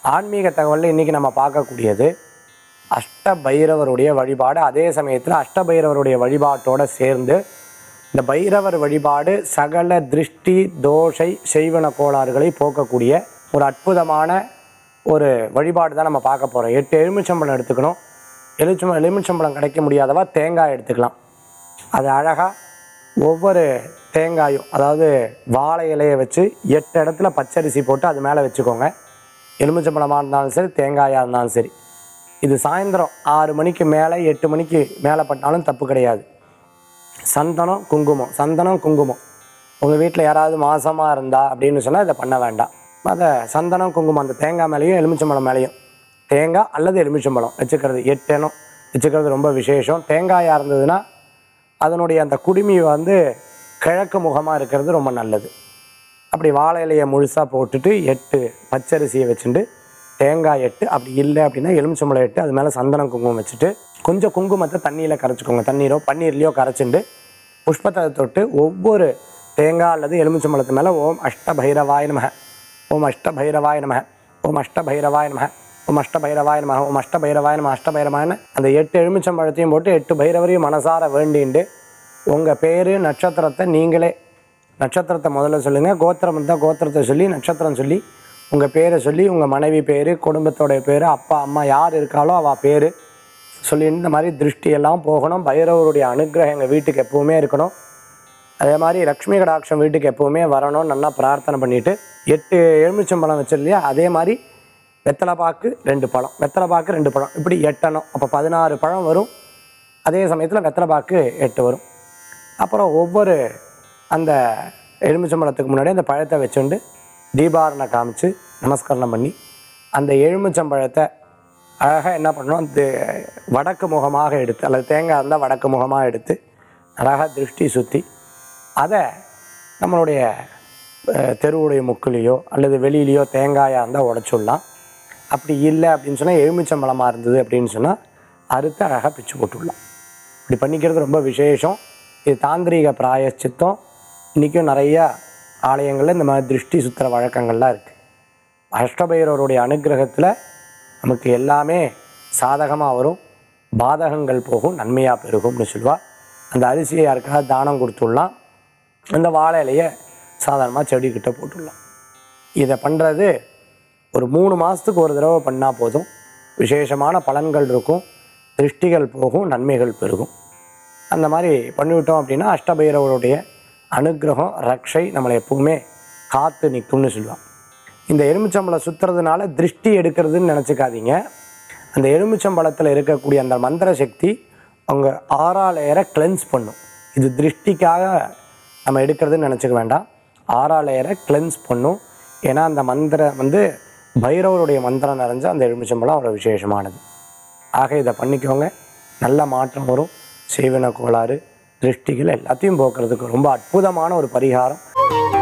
ஆன்மீக தகவலில் இன்றைக்கி நம்ம பார்க்கக்கூடியது அஷ்ட பைரவருடைய வழிபாடு அதே சமயத்தில் அஷ்ட பைரவருடைய வழிபாட்டோடு சேர்ந்து இந்த பைரவர் வழிபாடு சகல திருஷ்டி தோஷை செய்வன கோளாறுகளை போக்கக்கூடிய ஒரு அற்புதமான ஒரு வழிபாடு தான் நம்ம பார்க்க போகிறோம் எட்டு எலுமிச்சம்பழம் எடுத்துக்கணும் எலுமிச்சம் எலுமிச்சம்பழம் கிடைக்க முடியாதவா தேங்காய் எடுத்துக்கலாம் அது அழகாக ஒவ்வொரு தேங்காயும் அதாவது வாழை இலையை வச்சு எட்டு இடத்துல பச்சரிசி போட்டு அது மேலே வச்சுக்கோங்க எலுமிச்சம்பழமாக இருந்தாலும் சரி தேங்காயாக இருந்தாலும் சரி இது சாயந்தரம் ஆறு மணிக்கு மேலே எட்டு மணிக்கு மேலே பட்டாலும் தப்பு கிடையாது சந்தனம் குங்குமம் சந்தனம் குங்குமம் உங்கள் வீட்டில் யாராவது மாசமாக இருந்தா அப்படின்னு சொன்னால் இதை பண்ண வேண்டாம் அதை சந்தனம் குங்குமம் அந்த தேங்காய் மேலேயும் எலுமிச்சம்பழம் மேலேயும் தேங்காய் அல்லது எலுமிச்சம்பழம் வச்சுக்கிறது எட்டு எண்ணம் வச்சுக்கிறது ரொம்ப விசேஷம் தேங்காயாக இருந்ததுன்னா அதனுடைய அந்த குடுமி வந்து கிழக்கு முகமாக இருக்கிறது ரொம்ப நல்லது அப்படி வாழை இலையை முழுசாக போட்டுட்டு எட்டு பச்சரிசியை வச்சுட்டு தேங்காய் எட்டு அப்படி இல்லை அப்படின்னா எலுமிச்சம்பழம் எட்டு அது மேலே சந்தனம் குங்குமம் வச்சுட்டு கொஞ்சம் குங்குமத்தை தண்ணியில் கரைச்சிக்கோங்க தண்ணீரோ பன்னீர்லையோ கரைச்சிண்டு புஷ்பத்தை தொட்டு ஒவ்வொரு தேங்காய் அல்லது எலுமிச்சம்பழத்து மேலே ஓம் அஷ்ட பைரவாய நமக ஓம் அஷ்ட பைரவாய நமக ஓம் அஷ்ட பைரவாய நமக ஓம் அஷ்ட பைரவாய நமக ஓம் அஷ்ட பைரவாய நம அஷ்ட பைரவாயன்னு அந்த எட்டு எலுமிச்சம்பழத்தையும் போட்டு எட்டு பைரவரையும் மனசார வேண்டிண்டு உங்கள் பேர் நட்சத்திரத்தை நீங்களே நட்சத்திரத்தை முதல்ல சொல்லுங்கள் கோத்திரம் இருந்தால் கோத்திரத்தை சொல்லி நட்சத்திரம் சொல்லி உங்கள் பேரை சொல்லி உங்கள் மனைவி பேர் குடும்பத்தோடைய பேர் அப்பா அம்மா யார் இருக்காளோ அவள் பேர் சொல்லி இந்த மாதிரி திருஷ்டி எல்லாம் போகணும் பைரவருடைய அனுக்கிரகம் எங்கள் வீட்டுக்கு எப்பவுமே இருக்கணும் அதே மாதிரி லக்ஷ்மி கடாட்சம் வீட்டுக்கு எப்பவுமே வரணும் நல்லா பிரார்த்தனை பண்ணிவிட்டு எட்டு எலுமிச்சம்பழம் வச்சு இல்லையா அதே மாதிரி வெத்தலை பாக்கு ரெண்டு பழம் வெத்தலை பாக்கு ரெண்டு பழம் இப்படி எட்டணும் அப்போ பதினாறு பழம் வரும் அதே சமயத்தில் வெத்தலை பாக்கு எட்டு வரும் அப்புறம் ஒவ்வொரு அந்த எலுமிச்சம்பழத்துக்கு முன்னாடி அந்த பழத்தை வச்சுண்டு தீபாரணை காமிச்சு நமஸ்கரணம் பண்ணி அந்த எலுமிச்சம்பழத்தை அழகாக என்ன பண்ணணும் அந்த வடக்கு முகமாக எடுத்து அல்லது தேங்காய் இருந்தால் வடக்கு முகமாக எடுத்து அழகாக திருஷ்டி சுற்றி அதை நம்மளுடைய அஹ், தெருவுடைய முக்குலேயோ அல்லது வெளியிலையோ தேங்காயாக இருந்தால் உடச்சுடலாம் அப்படி இல்லை அப்படின்னு சொன்னால் எலுமிச்சம்பழமாக இருந்தது அப்படின்னு சொன்னால் அறுத்து அழகாக பிச்சு போட்டுடலாம் இப்படி பண்ணிக்கிறது ரொம்ப விசேஷம் இது தாந்திரீக பிராயச்சித்தம் இன்றைக்கும் நிறையா ஆலயங்களில் இந்த மாதிரி திருஷ்டி சுத்துற வழக்கங்கள்லாம் இருக்குது அஷ்டபைரவருடைய அனுக்கிரகத்தில் நமக்கு எல்லாமே சாதகமாக வரும் பாதகங்கள் போகும் நன்மையாக பெருகும்னு சொல்லுவா அந்த அரிசியை யாருக்காவது தானம் கொடுத்துடலாம் அந்த வாழை இலையை சாதாரணமாக செடிக்கிட்ட போட்டுடலாம் இதை பண்ணுறது ஒரு மூணு மாதத்துக்கு ஒரு தடவை பண்ணால் போதும் விசேஷமான பலன்கள் இருக்கும் திருஷ்டிகள் போகும் நன்மைகள் பெருகும் அந்த மாதிரி பண்ணிவிட்டோம் அப்படின்னா அஷ்டபைரவருடைய அனுக்கிரகம் ரக்ஷை நம்மளை எப்பவுமே காத்து நிற்கும்னு சொல்லுவாங்க இந்த எலுமிச்சம்பழம் சுற்றுறதுனால திருஷ்டி எடுக்கிறதுன்னு நினச்சிக்காதீங்க அந்த எலுமிச்சம்பழத்தில் இருக்கக்கூடிய அந்த மந்திர சக்தி அவங்க ஆறா லேயரை கிளென்ஸ் பண்ணும் இது திருஷ்டிக்காக நம்ம எடுக்கிறதுன்னு நினச்சிக்க வேண்டாம் ஆறா லேயரை கிளென்ஸ் பண்ணும் ஏன்னா அந்த மந்திரம் வந்து பைரவருடைய மந்திரம் நிறைஞ்ச அந்த எலுமிச்சம்பழம் அவ்வளோ விசேஷமானது ஆக இதை பண்ணிக்கோங்க நல்ல மாற்றம் வரும் செய்வன கோளாறு திருஷ்டிகள் எல்லாத்தையும் போக்குறதுக்கு ரொம்ப அற்புதமான ஒரு பரிகாரம்